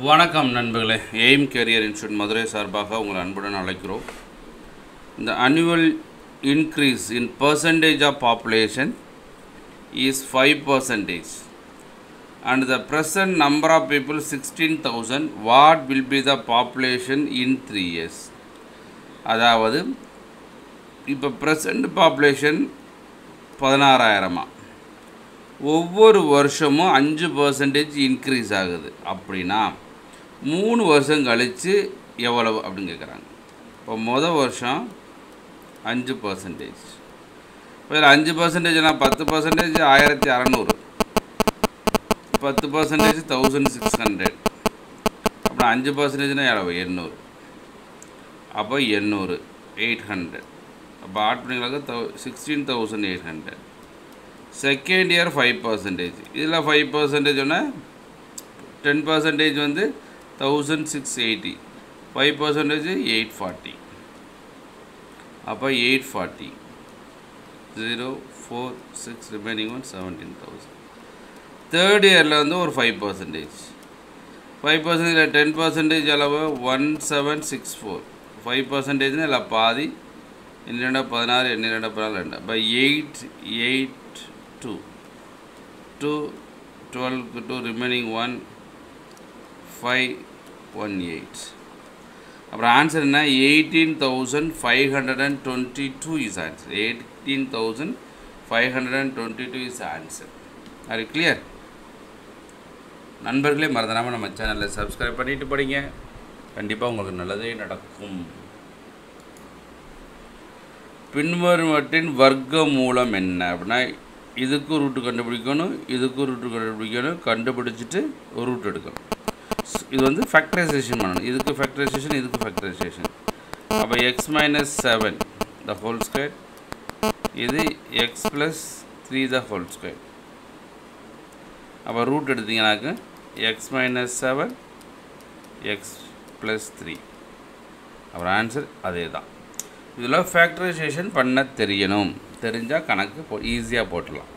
வணக்கம் நண்பர்களே aim carrier institute Madurai சார்பாக உங்களை அன்புடன் அழைக்கிறோம் இந்த annual increase in percentage of population is 5 percentage and the present number of people 16000 what will be the population in 3 years அதாவது இப்போ ப்ரெசண்ட் பாப்புலேஷன் பதினாறாயிரமா ஒவ்வொரு வருஷமும் அஞ்சு பர்சன்டேஜ் இன்க்ரீஸ் ஆகுது அப்படின்னா மூணு வருஷம் கழித்து எவ்வளவு அப்படின்னு கேட்குறாங்க இப்போ மொதல் வருஷம் அஞ்சு பர்சன்டேஜ் இதில் அஞ்சு பர்சன்டேஜ்னா பத்து பர்சன்டேஜ் ஆயிரத்தி அறநூறு பத்து பர்சன்டேஜ் தௌசண்ட் சிக்ஸ் ஹண்ட்ரட் அப்புறம் அஞ்சு பர்சன்டேஜ்னா எவ்வளவு எண்ணூறு அப்போ எண்ணூறு எயிட் ஹண்ட்ரட் அப்போ ஆட் பண்ணிங்களாக்க தௌ sixteen thousand eight hundred second year five percentage இதில் ஃபைவ் பர்சன்டேஜ்னா டென் பர்சன்டேஜ் வந்து thousand six eighty five percentage eight forty அப்போ eight forty zero four six remaining one seventeen thousand third இயரில் வந்து ஒரு ஃபைவ் பர்சன்டேஜ் ஃபைவ் பர்சன்டேஜில் ten percentage அளவு one seven six four five பர்சன்டேஜ்னு இல்லை பாதி இன்னிரெண்டா பதினாறு எண்ணிரெண்டா பதினாலு ரெண்டு அப்போ eight eight two two டுவெல்க்கு two remaining one five one eight அப்புறம் ஆன்சர் என்ன eighteen thousand five hundred and twenty two is answer eighteen thousand five hundred and twenty two is answer அது கிளியர் நண்பர்களே மறந்துடாமல் நம்ம சேனலில் சப்ஸ்கிரைப் பண்ணிட்டு படிங்க கண்டிப்பாக உங்களுக்கு நல்லதே நடக்கும் பின்வருவற்றின் வர்க்க மூலம் என்ன அப்படின்னா இதுக்கு ரூட்டு கண்டுபிடிக்கணும் இதுக்கு ரூட்டு கண்டுபிடிக்கணும் கண்டுபிடிச்சிட்டு ஒரு ரூட் எடுக்கணும் ஸ்- இது வந்து ஃபேக்டரைசேஷன் பண்ணணும் இதுக்கு ஃபேக்டரைசேஷன் இதுக்கு ஃபேக்டரைசேஷன் அப்போ x minus seven the whole square இது x plus three the whole square அப்போ ரூட் எடுத்தீங்கன்னாக்க x minus seven x plus three அப்புறம் ஆன்சர் அதே தான் இதில் ஃபேக்டரைசேஷன் பண்ண தெரியணும் தெரிஞ்சால் கணக்கு போ ஈஸியாக போட்டுடலாம்